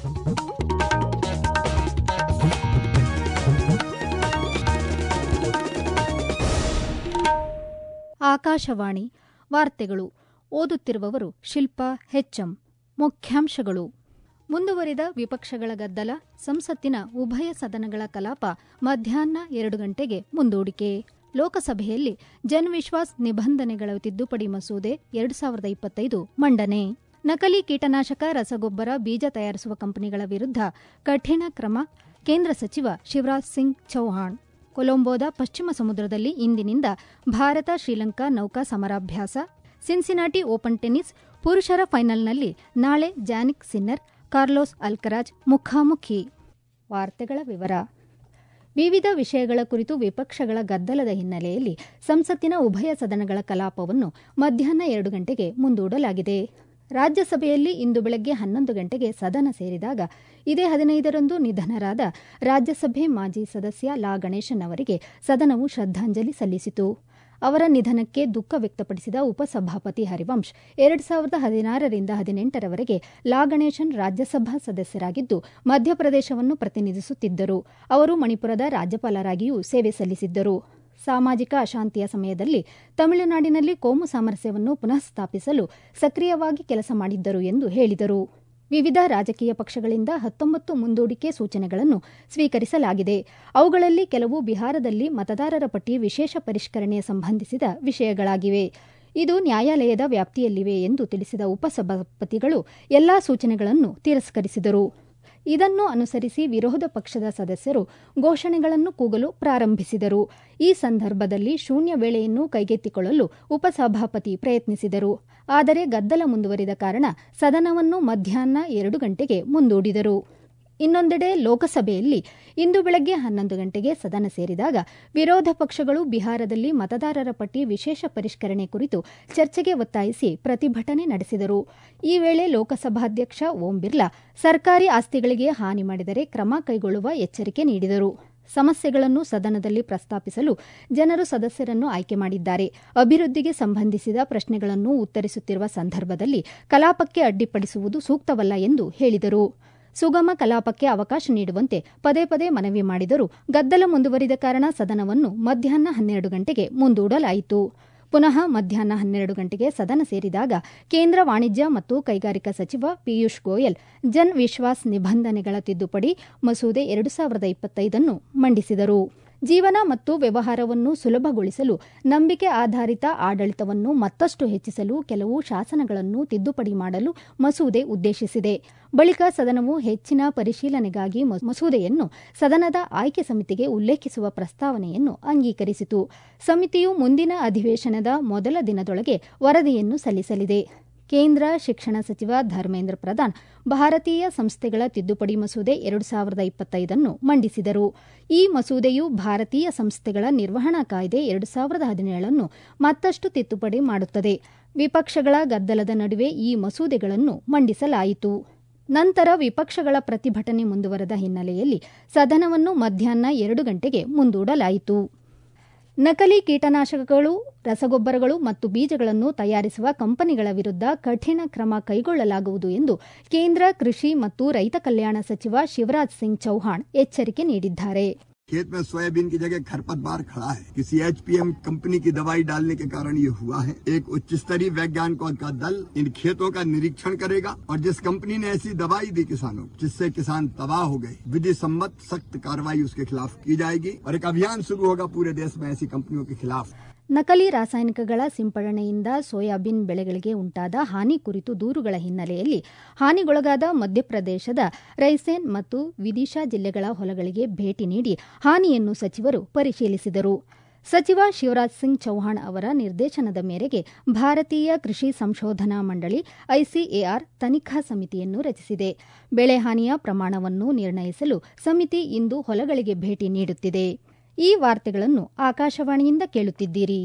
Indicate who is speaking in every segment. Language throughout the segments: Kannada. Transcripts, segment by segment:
Speaker 1: ಆಕಾಶವಾಣಿ ವಾರ್ತೆಗಳು ಓದುತ್ತಿರುವವರು ಶಿಲ್ಪಾ ಹೆಚ್ಎಂ ಮುಖ್ಯಾಂಶಗಳು ಮುಂದುವರಿದ ವಿಪಕ್ಷಗಳ ಗದ್ದಲ ಸಂಸತ್ತಿನ ಉಭಯ ಸದನಗಳ ಕಲಾಪ ಮಧ್ಯಾಹ್ನ ಎರಡು ಗಂಟೆಗೆ ಮುಂದೂಡಿಕೆ ಲೋಕಸಭೆಯಲ್ಲಿ ಜನ್ ವಿಶ್ವಾಸ್ ನಿಬಂಧನೆಗಳ ತಿದ್ದುಪಡಿ ಮಸೂದೆ ಎರಡು ಸಾವಿರದ ಇಪ್ಪತ್ತೈದು ಮಂಡನೆ ನಕಲಿ ಕೀಟನಾಶಕ ರಸಗೊಬ್ಬರ ಬೀಜ ತಯಾರಿಸುವ ಕಂಪನಿಗಳ ವಿರುದ್ಧ ಕಠಿಣ ಕ್ರಮ ಕೇಂದ್ರ ಸಚಿವ ಶಿವರಾಜ್ ಸಿಂಗ್ ಚೌಹಾಣ್ ಕೊಲಂಬೋದ ಪಶ್ಚಿಮ ಸಮುದ್ರದಲ್ಲಿ ಇಂದಿನಿಂದ ಭಾರತ ಶ್ರೀಲಂಕಾ ನೌಕಾ ಸಮರಾಭ್ಯಾಸ ಸಿನ್ಸಿನಾಟಿ ಓಪನ್ ಟೆನ್ನಿಸ್ ಪುರುಷರ ಫೈನಲ್ನಲ್ಲಿ ನಾಳೆ ಜಾನಿಕ್ ಸಿನ್ನರ್ ಕಾರ್ಲೋಸ್ ಅಲ್ಕರಾಜ್ ಮುಖಾಮುಖಿ ವಾರ್ತೆಗಳ ವಿವರ ವಿವಿಧ ವಿಷಯಗಳ ಕುರಿತು ವಿಪಕ್ಷಗಳ ಗದ್ದಲದ ಹಿನ್ನೆಲೆಯಲ್ಲಿ ಸಂಸತ್ತಿನ ಉಭಯ ಸದನಗಳ ಕಲಾಪವನ್ನು ಮಧ್ಯಾಹ್ನ ಎರಡು ಗಂಟೆಗೆ ಮುಂದೂಡಲಾಗಿದೆ ರಾಜ್ಯಸಭೆಯಲ್ಲಿ ಇಂದು ಬೆಳಗ್ಗೆ ಹನ್ನೊಂದು ಗಂಟೆಗೆ ಸದನ ಸೇರಿದಾಗ ಇದೇ ಹದಿನೈದರಂದು ನಿಧನರಾದ ರಾಜ್ಯಸಭೆ ಮಾಜಿ ಸದಸ್ಯ ಲಾ ಗಣೇಶನ್ ಅವರಿಗೆ ಸದನವು ಶ್ರದ್ದಾಂಜಲಿ ಸಲ್ಲಿಸಿತು ಅವರ ನಿಧನಕ್ಕೆ ದುಃಖ ವ್ಯಕ್ತಪಡಿಸಿದ ಉಪಸಭಾಪತಿ ಹರಿವಂಶ್ ಎರಡು ಸಾವಿರದ ಹದಿನಾರರಿಂದ ಹದಿನೆಂಟರವರೆಗೆ ಲಾ ಗಣೇಶನ್ ರಾಜ್ಯಸಭಾ ಸದಸ್ಯರಾಗಿದ್ದು ಮಧ್ಯಪ್ರದೇಶವನ್ನು ಪ್ರತಿನಿಧಿಸುತ್ತಿದ್ದರು ಅವರು ಮಣಿಪುರದ ರಾಜ್ಯಪಾಲರಾಗಿಯೂ ಸೇವೆ ಸಲ್ಲಿಸಿದ್ದರು ಸಾಮಾಜಿಕ ಅಶಾಂತಿಯ ಸಮಯದಲ್ಲಿ ತಮಿಳುನಾಡಿನಲ್ಲಿ ಕೋಮು ಸಾಮರಸ್ಯವನ್ನು ಪುನಃ ಸ್ಥಾಪಿಸಲು ಸಕ್ರಿಯವಾಗಿ ಕೆಲಸ ಮಾಡಿದ್ದರು ಎಂದು ಹೇಳಿದರು ವಿವಿಧ ರಾಜಕೀಯ ಪಕ್ಷಗಳಿಂದ ಹತ್ತೊಂಬತ್ತು ಮುಂದೂಡಿಕೆ ಸೂಚನೆಗಳನ್ನು ಸ್ವೀಕರಿಸಲಾಗಿದೆ ಅವುಗಳಲ್ಲಿ ಕೆಲವು ಬಿಹಾರದಲ್ಲಿ ಮತದಾರರ ಪಟ್ಟಿ ವಿಶೇಷ ಪರಿಷ್ಕರಣೆಗೆ ಸಂಬಂಧಿಸಿದ ವಿಷಯಗಳಾಗಿವೆ ಇದು ನ್ಯಾಯಾಲಯದ ವ್ಯಾಪ್ತಿಯಲ್ಲಿವೆ ಎಂದು ತಿಳಿಸಿದ ಉಪಸಭಾಪತಿಗಳು ಎಲ್ಲಾ ಸೂಚನೆಗಳನ್ನು ತಿರಸ್ಕರಿಸಿದರು ಇದನ್ನು ಅನುಸರಿಸಿ ವಿರೋಧ ಪಕ್ಷದ ಸದಸ್ಯರು ಘೋಷಣೆಗಳನ್ನು ಕೂಗಲು ಪ್ರಾರಂಭಿಸಿದರು ಈ ಸಂದರ್ಭದಲ್ಲಿ ಶೂನ್ಯ ವೇಳೆಯನ್ನು ಕೈಗೆತ್ತಿಕೊಳ್ಳಲು ಉಪಸಭಾಪತಿ ಪ್ರಯತ್ನಿಸಿದರು ಆದರೆ ಗದ್ದಲ ಮುಂದುವರಿದ ಕಾರಣ ಸದನವನ್ನು ಮಧ್ಯಾಹ್ನ ಎರಡು ಗಂಟೆಗೆ ಮುಂದೂಡಿದರು ಇನ್ನೊಂದೆಡೆ ಲೋಕಸಭೆಯಲ್ಲಿ ಇಂದು ಬೆಳಗ್ಗೆ ಹನ್ನೊಂದು ಗಂಟೆಗೆ ಸದನ ಸೇರಿದಾಗ ವಿರೋಧ ಪಕ್ಷಗಳು ಬಿಹಾರದಲ್ಲಿ ಮತದಾರರ ಪಟ್ಟಿ ವಿಶೇಷ ಪರಿಷ್ಕರಣೆ ಕುರಿತು ಚರ್ಚೆಗೆ ಒತ್ತಾಯಿಸಿ ಪ್ರತಿಭಟನೆ ನಡೆಸಿದರು ಈ ವೇಳೆ ಲೋಕಸಭಾಧ್ಯಕ್ಷ ಓಂ ಬಿರ್ಲಾ ಸರ್ಕಾರಿ ಆಸ್ತಿಗಳಿಗೆ ಹಾನಿ ಮಾಡಿದರೆ ಕ್ರಮ ಕೈಗೊಳ್ಳುವ ಎಚ್ಚರಿಕೆ ನೀಡಿದರು ಸಮಸ್ಯೆಗಳನ್ನು ಸದನದಲ್ಲಿ ಪ್ರಸ್ತಾಪಿಸಲು ಜನರು ಸದಸ್ಯರನ್ನು ಆಯ್ಕೆ ಮಾಡಿದ್ದಾರೆ ಅಭಿವೃದ್ಧಿಗೆ ಸಂಬಂಧಿಸಿದ ಪ್ರಶ್ನೆಗಳನ್ನು ಉತ್ತರಿಸುತ್ತಿರುವ ಸಂದರ್ಭದಲ್ಲಿ ಕಲಾಪಕ್ಕೆ ಅಡ್ಡಿಪಡಿಸುವುದು ಸೂಕ್ತವಲ್ಲ ಎಂದು ಹೇಳಿದರು ಸುಗಮ ಕಲಾಪಕ್ಕೆ ಅವಕಾಶ ನೀಡುವಂತೆ ಪದೇ ಪದೇ ಮನವಿ ಮಾಡಿದರೂ ಗದ್ದಲ ಮುಂದುವರಿದ ಕಾರಣ ಸದನವನ್ನು ಮಧ್ಯಾಹ್ನ ಹನ್ನೆರಡು ಗಂಟೆಗೆ ಮುಂದೂಡಲಾಯಿತು ಪುನಃ ಮಧ್ಯಾಹ್ನ ಹನ್ನೆರಡು ಗಂಟೆಗೆ ಸದನ ಸೇರಿದಾಗ ಕೇಂದ್ರ ವಾಣಿಜ್ಯ ಮತ್ತು ಕೈಗಾರಿಕಾ ಸಚಿವ ಪಿಯೂಷ್ ಗೋಯಲ್ ಜನ್ ವಿಶ್ವಾಸ್ ನಿಬಂಧನೆಗಳ ತಿದ್ದುಪಡಿ ಮಸೂದೆ ಎರಡು ಸಾವಿರದ ಇಪ್ಪತ್ತೈದನ್ನು ಮಂಡಿಸಿದರು ಜೀವನ ಮತ್ತು ವ್ಯವಹಾರವನ್ನು ಸುಲಭಗೊಳಿಸಲು ನಂಬಿಕೆ ಆಧಾರಿತ ಆಡಳಿತವನ್ನು ಮತ್ತಷ್ಟು ಹೆಚ್ಚಿಸಲು ಕೆಲವು ಶಾಸನಗಳನ್ನು ತಿದ್ದುಪಡಿ ಮಾಡಲು ಮಸೂದೆ ಉದ್ದೇಶಿಸಿದೆ ಬಳಿಕ ಸದನವು ಹೆಚ್ಚಿನ ಪರಿಶೀಲನೆಗಾಗಿ ಮಸೂದೆಯನ್ನು ಸದನದ ಆಯ್ಕೆ ಸಮಿತಿಗೆ ಉಲ್ಲೇಖಿಸುವ ಪ್ರಸ್ತಾವನೆಯನ್ನು ಅಂಗೀಕರಿಸಿತು ಸಮಿತಿಯು ಮುಂದಿನ ಅಧಿವೇಶನದ ಮೊದಲ ದಿನದೊಳಗೆ ವರದಿಯನ್ನು ಸಲ್ಲಿಸಲಿದೆ ಕೇಂದ್ರ ಶಿಕ್ಷಣ ಸಚಿವ ಧರ್ಮೇಂದ್ರ ಪ್ರಧಾನ್ ಭಾರತೀಯ ಸಂಸ್ಥೆಗಳ ತಿದ್ದುಪಡಿ ಮಸೂದೆ ಎರಡು ಸಾವಿರದ ಇಪ್ಪತ್ತೈದನ್ನು ಮಂಡಿಸಿದರು ಈ ಮಸೂದೆಯು ಭಾರತೀಯ ಸಂಸ್ಥೆಗಳ ನಿರ್ವಹಣಾ ಕಾಯ್ದೆ ಎರಡು ಸಾವಿರದ ಹದಿನೇಳನ್ನು ಮತ್ತಷ್ಟು ತಿದ್ದುಪಡಿ ಮಾಡುತ್ತದೆ ವಿಪಕ್ಷಗಳ ಗದ್ದಲದ ನಡುವೆ ಈ ಮಸೂದೆಗಳನ್ನು ಮಂಡಿಸಲಾಯಿತು ನಂತರ ವಿಪಕ್ಷಗಳ ಪ್ರತಿಭಟನೆ ಮುಂದುವರೆದ ಹಿನ್ನೆಲೆಯಲ್ಲಿ ಸದನವನ್ನು ಮಧ್ಯಾಹ್ನ ಎರಡು ಗಂಟೆಗೆ ಮುಂದೂಡಲಾಯಿತು ನಕಲಿ ಕೀಟನಾಶಕಗಳು ರಸಗೊಬ್ಬರಗಳು ಮತ್ತು ಬೀಜಗಳನ್ನು ತಯಾರಿಸುವ ಕಂಪನಿಗಳ ವಿರುದ್ಧ ಕಠಿಣ ಕ್ರಮ ಕೈಗೊಳ್ಳಲಾಗುವುದು ಎಂದು ಕೇಂದ್ರ ಕೃಷಿ ಮತ್ತು ರೈತ ಕಲ್ಯಾಣ ಸಚಿವ ಶಿವರಾಜ್ ಸಿಂಗ್ ಚೌಹಾಣ್ ಎಚ್ಚರಿಕೆ ನೀಡಿದ್ದಾರೆ
Speaker 2: खेत में सोयाबीन की जगह खरपतवार खड़ा है किसी एचपीएम कंपनी की दवाई डालने के कारण ये हुआ है एक उच्च स्तरीय वैज्ञानिकों का दल इन खेतों का निरीक्षण करेगा और जिस कंपनी ने ऐसी दवाई दी किसानों को जिससे किसान तबाह हो गए विधि सम्मत सख्त कार्रवाई उसके खिलाफ की जाएगी और एक अभियान शुरू होगा पूरे देश में ऐसी कंपनियों के खिलाफ
Speaker 1: ನಕಲಿ ರಾಸಾಯನಿಕಗಳ ಸಿಂಪಡಣೆಯಿಂದ ಸೋಯಾಬೀನ್ ಬೆಳೆಗಳಿಗೆ ಉಂಟಾದ ಹಾನಿ ಕುರಿತು ದೂರುಗಳ ಹಿನ್ನೆಲೆಯಲ್ಲಿ ಹಾನಿಗೊಳಗಾದ ಮಧ್ಯಪ್ರದೇಶದ ರೈಸೇನ್ ಮತ್ತು ವಿದಿಶಾ ಜಿಲ್ಲೆಗಳ ಹೊಲಗಳಿಗೆ ಭೇಟಿ ನೀಡಿ ಹಾನಿಯನ್ನು ಸಚಿವರು ಪರಿಶೀಲಿಸಿದರು ಸಚಿವ ಶಿವರಾಜ್ ಸಿಂಗ್ ಚೌಹಾಣ್ ಅವರ ನಿರ್ದೇಶನದ ಮೇರೆಗೆ ಭಾರತೀಯ ಕೃಷಿ ಸಂಶೋಧನಾ ಮಂಡಳಿ ಐಸಿಎಆರ್ ತನಿಖಾ ಸಮಿತಿಯನ್ನು ರಚಿಸಿದೆ ಬೆಳೆ ಹಾನಿಯ ಪ್ರಮಾಣವನ್ನು ನಿರ್ಣಯಿಸಲು ಸಮಿತಿ ಇಂದು ಹೊಲಗಳಿಗೆ ಭೇಟಿ ನೀಡುತ್ತಿದೆ ಈ ವಾರ್ತೆಗಳನ್ನು ಆಕಾಶವಾಣಿಯಿಂದ ಕೇಳುತ್ತಿದ್ದೀರಿ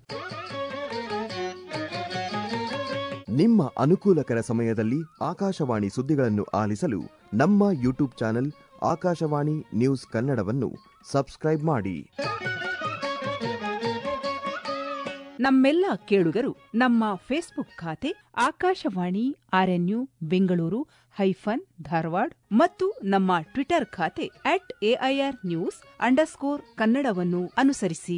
Speaker 3: ನಿಮ್ಮ ಅನುಕೂಲಕರ ಸಮಯದಲ್ಲಿ ಆಕಾಶವಾಣಿ ಸುದ್ದಿಗಳನ್ನು ಆಲಿಸಲು ನಮ್ಮ ಯೂಟ್ಯೂಬ್ ಚಾನೆಲ್ ಆಕಾಶವಾಣಿ ನ್ಯೂಸ್ ಕನ್ನಡವನ್ನು ಸಬ್ಸ್ಕ್ರೈಬ್ ಮಾಡಿ
Speaker 4: ನಮ್ಮೆಲ್ಲ ಕೇಳುಗರು ನಮ್ಮ ಫೇಸ್ಬುಕ್ ಖಾತೆ ಆಕಾಶವಾಣಿ ಆರ್ಎನ್ಯು ಬೆಂಗಳೂರು ಹೈಫನ್ ಧಾರವಾಡ್ ಮತ್ತು ನಮ್ಮ ಟ್ವಿಟರ್ ಖಾತೆ ಅಟ್ ಎಐಆರ್ ನ್ಯೂಸ್ ಅಂಡರ್ಸ್ಕೋರ್ ಕನ್ನಡವನ್ನು ಅನುಸರಿಸಿ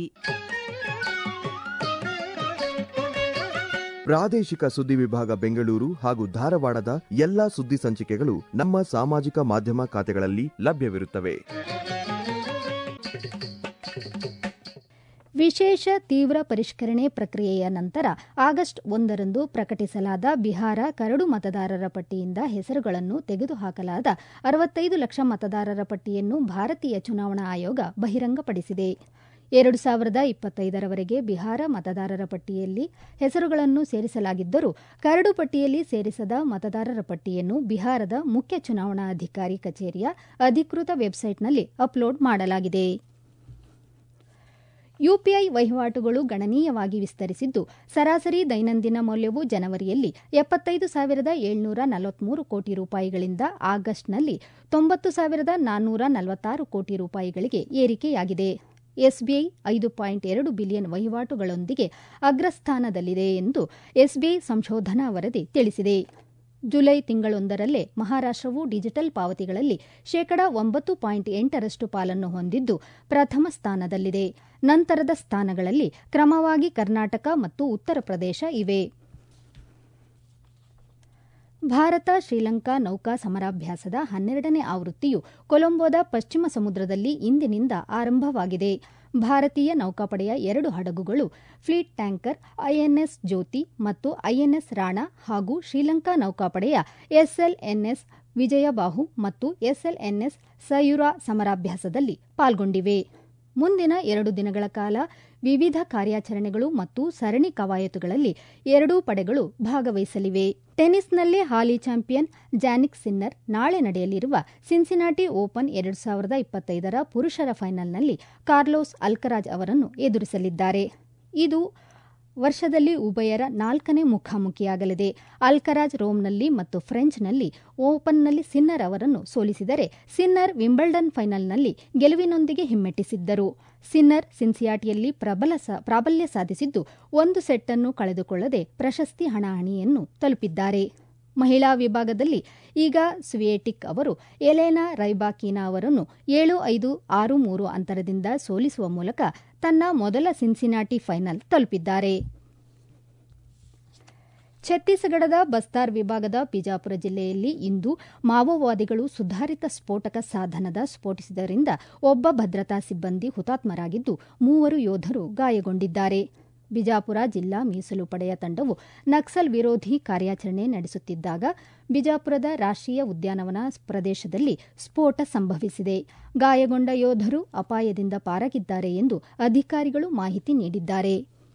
Speaker 3: ಪ್ರಾದೇಶಿಕ ಸುದ್ದಿ ವಿಭಾಗ ಬೆಂಗಳೂರು ಹಾಗೂ ಧಾರವಾಡದ ಎಲ್ಲಾ ಸುದ್ದಿ ಸಂಚಿಕೆಗಳು ನಮ್ಮ ಸಾಮಾಜಿಕ ಮಾಧ್ಯಮ ಖಾತೆಗಳಲ್ಲಿ ಲಭ್ಯವಿರುತ್ತವೆ
Speaker 1: ವಿಶೇಷ ತೀವ್ರ ಪರಿಷ್ಕರಣೆ ಪ್ರಕ್ರಿಯೆಯ ನಂತರ ಆಗಸ್ಟ್ ಒಂದರಂದು ಪ್ರಕಟಿಸಲಾದ ಬಿಹಾರ ಕರಡು ಮತದಾರರ ಪಟ್ಟಿಯಿಂದ ಹೆಸರುಗಳನ್ನು ತೆಗೆದುಹಾಕಲಾದ ಅರವತ್ತೈದು ಲಕ್ಷ ಮತದಾರರ ಪಟ್ಟಿಯನ್ನು ಭಾರತೀಯ ಚುನಾವಣಾ ಆಯೋಗ ಬಹಿರಂಗಪಡಿಸಿದೆ ಎರಡು ಸಾವಿರದ ಇಪ್ಪತ್ತೈದರವರೆಗೆ ಬಿಹಾರ ಮತದಾರರ ಪಟ್ಟಿಯಲ್ಲಿ ಹೆಸರುಗಳನ್ನು ಸೇರಿಸಲಾಗಿದ್ದರೂ ಕರಡು ಪಟ್ಟಿಯಲ್ಲಿ ಸೇರಿಸದ ಮತದಾರರ ಪಟ್ಟಿಯನ್ನು ಬಿಹಾರದ ಮುಖ್ಯ ಚುನಾವಣಾಧಿಕಾರಿ ಕಚೇರಿಯ ಅಧಿಕೃತ ವೆಬ್ಸೈಟ್ನಲ್ಲಿ ಅಪ್ಲೋಡ್ ಮಾಡಲಾಗಿದೆ ಯುಪಿಐ ವಹಿವಾಟುಗಳು ಗಣನೀಯವಾಗಿ ವಿಸ್ತರಿಸಿದ್ದು ಸರಾಸರಿ ದೈನಂದಿನ ಮೌಲ್ಯವು ಜನವರಿಯಲ್ಲಿ ಎಪ್ಪತ್ತೈದು ಸಾವಿರದ ಏಳ್ನೂರ ನಲವತ್ಮೂರು ಕೋಟಿ ರೂಪಾಯಿಗಳಿಂದ ಆಗಸ್ಟ್ನಲ್ಲಿ ತೊಂಬತ್ತು ಸಾವಿರದ ನಾನ್ನೂರ ನಲವತ್ತಾರು ಕೋಟಿ ರೂಪಾಯಿಗಳಿಗೆ ಏರಿಕೆಯಾಗಿದೆ ಎಸ್ಬಿಐ ಐದು ಪಾಯಿಂಟ್ ಎರಡು ಬಿಲಿಯನ್ ವಹಿವಾಟುಗಳೊಂದಿಗೆ ಅಗ್ರಸ್ಥಾನದಲ್ಲಿದೆ ಎಂದು ಎಸ್ಬಿಐ ಸಂಶೋಧನಾ ವರದಿ ತಿಳಿಸಿದೆ ಜುಲೈ ತಿಂಗಳೊಂದರಲ್ಲೇ ಮಹಾರಾಷ್ಟವು ಡಿಜಿಟಲ್ ಪಾವತಿಗಳಲ್ಲಿ ಶೇಕಡಾ ಒಂಬತ್ತು ಪಾಯಿಂಟ್ ಎಂಟರಷ್ಟು ಪಾಲನ್ನು ಹೊಂದಿದ್ದು ಪ್ರಥಮ ಸ್ಥಾನದಲ್ಲಿದೆ ನಂತರದ ಸ್ಥಾನಗಳಲ್ಲಿ ಕ್ರಮವಾಗಿ ಕರ್ನಾಟಕ ಮತ್ತು ಉತ್ತರ ಪ್ರದೇಶ ಇವೆ ಭಾರತ ಶ್ರೀಲಂಕಾ ನೌಕಾ ಸಮರಾಭ್ಯಾಸದ ಹನ್ನೆರಡನೇ ಆವೃತ್ತಿಯು ಕೊಲಂಬೋದ ಪಶ್ಚಿಮ ಸಮುದ್ರದಲ್ಲಿ ಇಂದಿನಿಂದ ಆರಂಭವಾಗಿದೆ ಭಾರತೀಯ ನೌಕಾಪಡೆಯ ಎರಡು ಹಡಗುಗಳು ಫ್ಲೀಟ್ ಟ್ಯಾಂಕರ್ ಐಎನ್ಎಸ್ ಜ್ಯೋತಿ ಮತ್ತು ಐಎನ್ಎಸ್ ರಾಣಾ ಹಾಗೂ ಶ್ರೀಲಂಕಾ ನೌಕಾಪಡೆಯ ಎಸ್ಎಲ್ಎನ್ಎಸ್ ವಿಜಯಬಾಹು ಮತ್ತು ಎಸ್ಎಲ್ಎನ್ಎಸ್ ಸಯುರಾ ಸಮರಾಭ್ಯಾಸದಲ್ಲಿ ಪಾಲ್ಗೊಂಡಿವೆ ಮುಂದಿನ ಎರಡು ದಿನಗಳ ಕಾಲ ವಿವಿಧ ಕಾರ್ಯಾಚರಣೆಗಳು ಮತ್ತು ಸರಣಿ ಕವಾಯತುಗಳಲ್ಲಿ ಎರಡೂ ಪಡೆಗಳು ಭಾಗವಹಿಸಲಿವೆ ಟೆನಿಸ್ನಲ್ಲಿ ಹಾಲಿ ಚಾಂಪಿಯನ್ ಜಾನಿಕ್ ಸಿನ್ನರ್ ನಾಳೆ ನಡೆಯಲಿರುವ ಸಿನ್ಸಿನಾಟಿ ಓಪನ್ ಎರಡು ಸಾವಿರದ ಇಪ್ಪತ್ತೈದರ ಪುರುಷರ ಫೈನಲ್ನಲ್ಲಿ ಕಾರ್ಲೋಸ್ ಅಲ್ಕರಾಜ್ ಅವರನ್ನು ಎದುರಿಸಲಿದ್ದಾರೆ ಇದು ವರ್ಷದಲ್ಲಿ ಉಭಯರ ನಾಲ್ಕನೇ ಮುಖಾಮುಖಿಯಾಗಲಿದೆ ಅಲ್ಕರಾಜ್ ರೋಮ್ನಲ್ಲಿ ಮತ್ತು ಫ್ರೆಂಚ್ನಲ್ಲಿ ಓಪನ್ನಲ್ಲಿ ಸಿನ್ನರ್ ಅವರನ್ನು ಸೋಲಿಸಿದರೆ ಸಿನ್ನರ್ ವಿಂಬಲ್ಡನ್ ಫೈನಲ್ನಲ್ಲಿ ಗೆಲುವಿನೊಂದಿಗೆ ಹಿಮ್ಮೆಟ್ಟಿಸಿದ್ದರು ಸಿನ್ನರ್ ಸಿನ್ಸಿಯಾಟಿಯಲ್ಲಿ ಪ್ರಬಲ ಪ್ರಾಬಲ್ಯ ಸಾಧಿಸಿದ್ದು ಒಂದು ಸೆಟ್ ಅನ್ನು ಕಳೆದುಕೊಳ್ಳದೆ ಪ್ರಶಸ್ತಿ ಹಣಾಹಣಿಯನ್ನು ತಲುಪಿದ್ದಾರೆ ಮಹಿಳಾ ವಿಭಾಗದಲ್ಲಿ ಈಗ ಸ್ವಿಯೇಟಿಕ್ ಅವರು ಎಲೆನಾ ರೈಬಾಕಿನಾ ಅವರನ್ನು ಏಳು ಐದು ಆರು ಮೂರು ಅಂತರದಿಂದ ಸೋಲಿಸುವ ಮೂಲಕ ತನ್ನ ಮೊದಲ ಸಿನ್ಸಿನಾಟಿ ಫೈನಲ್ ತಲುಪಿದ್ದಾರೆ ಛತ್ತೀಸ್ಗಢದ ಬಸ್ತಾರ್ ವಿಭಾಗದ ಬಿಜಾಪುರ ಜಿಲ್ಲೆಯಲ್ಲಿ ಇಂದು ಮಾವೋವಾದಿಗಳು ಸುಧಾರಿತ ಸ್ಫೋಟಕ ಸಾಧನದ ಸ್ಫೋಟಿಸಿದರಿಂದ ಒಬ್ಬ ಭದ್ರತಾ ಸಿಬ್ಬಂದಿ ಹುತಾತ್ಮರಾಗಿದ್ದು ಮೂವರು ಯೋಧರು ಗಾಯಗೊಂಡಿದ್ದಾರೆ ಬಿಜಾಪುರ ಜಿಲ್ಲಾ ಮೀಸಲು ಪಡೆಯ ತಂಡವು ನಕ್ಸಲ್ ವಿರೋಧಿ ಕಾರ್ಯಾಚರಣೆ ನಡೆಸುತ್ತಿದ್ದಾಗ ಬಿಜಾಪುರದ ರಾಷ್ಟೀಯ ಉದ್ಯಾನವನ ಪ್ರದೇಶದಲ್ಲಿ ಸ್ಫೋಟ ಸಂಭವಿಸಿದೆ ಗಾಯಗೊಂಡ ಯೋಧರು ಅಪಾಯದಿಂದ ಪಾರಾಗಿದ್ದಾರೆ ಎಂದು ಅಧಿಕಾರಿಗಳು ಮಾಹಿತಿ ನೀಡಿದ್ದಾರೆ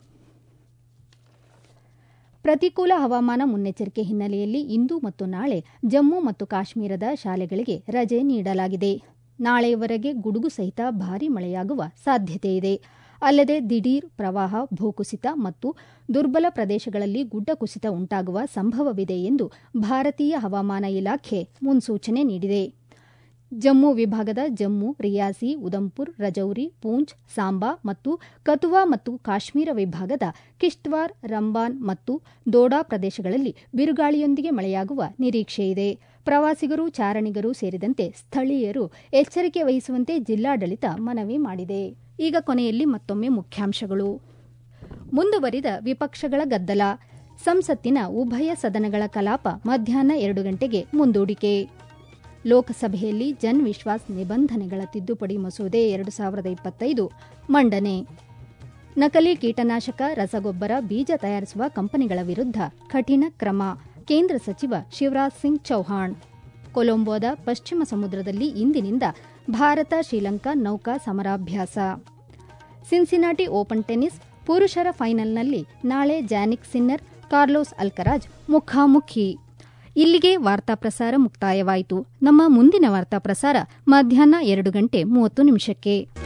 Speaker 1: ಪ್ರತಿಕೂಲ ಹವಾಮಾನ ಮುನ್ನೆಚ್ಚರಿಕೆ ಹಿನ್ನೆಲೆಯಲ್ಲಿ ಇಂದು ಮತ್ತು ನಾಳೆ ಜಮ್ಮು ಮತ್ತು ಕಾಶ್ಮೀರದ ಶಾಲೆಗಳಿಗೆ ರಜೆ ನೀಡಲಾಗಿದೆ ನಾಳೆಯವರೆಗೆ ಗುಡುಗು ಸಹಿತ ಭಾರೀ ಮಳೆಯಾಗುವ ಸಾಧ್ಯತೆಯಿದೆ ಅಲ್ಲದೆ ದಿಢೀರ್ ಪ್ರವಾಹ ಭೂಕುಸಿತ ಮತ್ತು ದುರ್ಬಲ ಪ್ರದೇಶಗಳಲ್ಲಿ ಗುಡ್ಡ ಕುಸಿತ ಉಂಟಾಗುವ ಸಂಭವವಿದೆ ಎಂದು ಭಾರತೀಯ ಹವಾಮಾನ ಇಲಾಖೆ ಮುನ್ಸೂಚನೆ ನೀಡಿದೆ ಜಮ್ಮು ವಿಭಾಗದ ಜಮ್ಮು ರಿಯಾಸಿ ಉದಂಪುರ್ ರಜೌರಿ ಪೂಂಚ್ ಸಾಂಬಾ ಮತ್ತು ಕತುವಾ ಮತ್ತು ಕಾಶ್ಮೀರ ವಿಭಾಗದ ಕಿಶ್ತ್ವಾರ್ ರಂಬಾನ್ ಮತ್ತು ದೋಡಾ ಪ್ರದೇಶಗಳಲ್ಲಿ ಬಿರುಗಾಳಿಯೊಂದಿಗೆ ಮಳೆಯಾಗುವ ನಿರೀಕ್ಷೆಯಿದೆ ಪ್ರವಾಸಿಗರು ಚಾರಣಿಗರು ಸೇರಿದಂತೆ ಸ್ಥಳೀಯರು ಎಚ್ಚರಿಕೆ ವಹಿಸುವಂತೆ ಜಿಲ್ಲಾಡಳಿತ ಮನವಿ ಮಾಡಿದೆ ಈಗ ಕೊನೆಯಲ್ಲಿ ಮತ್ತೊಮ್ಮೆ ಮುಖ್ಯಾಂಶಗಳು ಮುಂದುವರಿದ ವಿಪಕ್ಷಗಳ ಗದ್ದಲ ಸಂಸತ್ತಿನ ಉಭಯ ಸದನಗಳ ಕಲಾಪ ಮಧ್ಯಾಹ್ನ ಎರಡು ಗಂಟೆಗೆ ಮುಂದೂಡಿಕೆ ಲೋಕಸಭೆಯಲ್ಲಿ ಜನ್ ವಿಶ್ವಾಸ್ ನಿಬಂಧನೆಗಳ ತಿದ್ದುಪಡಿ ಮಸೂದೆ ಎರಡು ಸಾವಿರದ ಇಪ್ಪತ್ತೈದು ಮಂಡನೆ ನಕಲಿ ಕೀಟನಾಶಕ ರಸಗೊಬ್ಬರ ಬೀಜ ತಯಾರಿಸುವ ಕಂಪನಿಗಳ ವಿರುದ್ಧ ಕಠಿಣ ಕ್ರಮ ಕೇಂದ್ರ ಸಚಿವ ಶಿವರಾಜ್ ಸಿಂಗ್ ಚೌಹಾಣ್ ಕೊಲಂಬೋದ ಪಶ್ಚಿಮ ಸಮುದ್ರದಲ್ಲಿ ಇಂದಿನಿಂದ ಭಾರತ ಶ್ರೀಲಂಕಾ ನೌಕಾ ಸಮರಾಭ್ಯಾಸ ಸಿನ್ಸಿನಾಟಿ ಓಪನ್ ಟೆನಿಸ್ ಪುರುಷರ ಫೈನಲ್ನಲ್ಲಿ ನಾಳೆ ಜಾನಿಕ್ ಸಿನ್ನರ್ ಕಾರ್ಲೋಸ್ ಅಲ್ಕರಾಜ್ ಮುಖಾಮುಖಿ ಇಲ್ಲಿಗೆ ವಾರ್ತಾ ಪ್ರಸಾರ ಮುಕ್ತಾಯವಾಯಿತು ನಮ್ಮ ಮುಂದಿನ ವಾರ್ತಾ ಪ್ರಸಾರ ಮಧ್ಯಾಹ್ನ ಎರಡು ಗಂಟೆ ಮೂವತ್ತು ನಿಮಿಷಕ್ಕೆ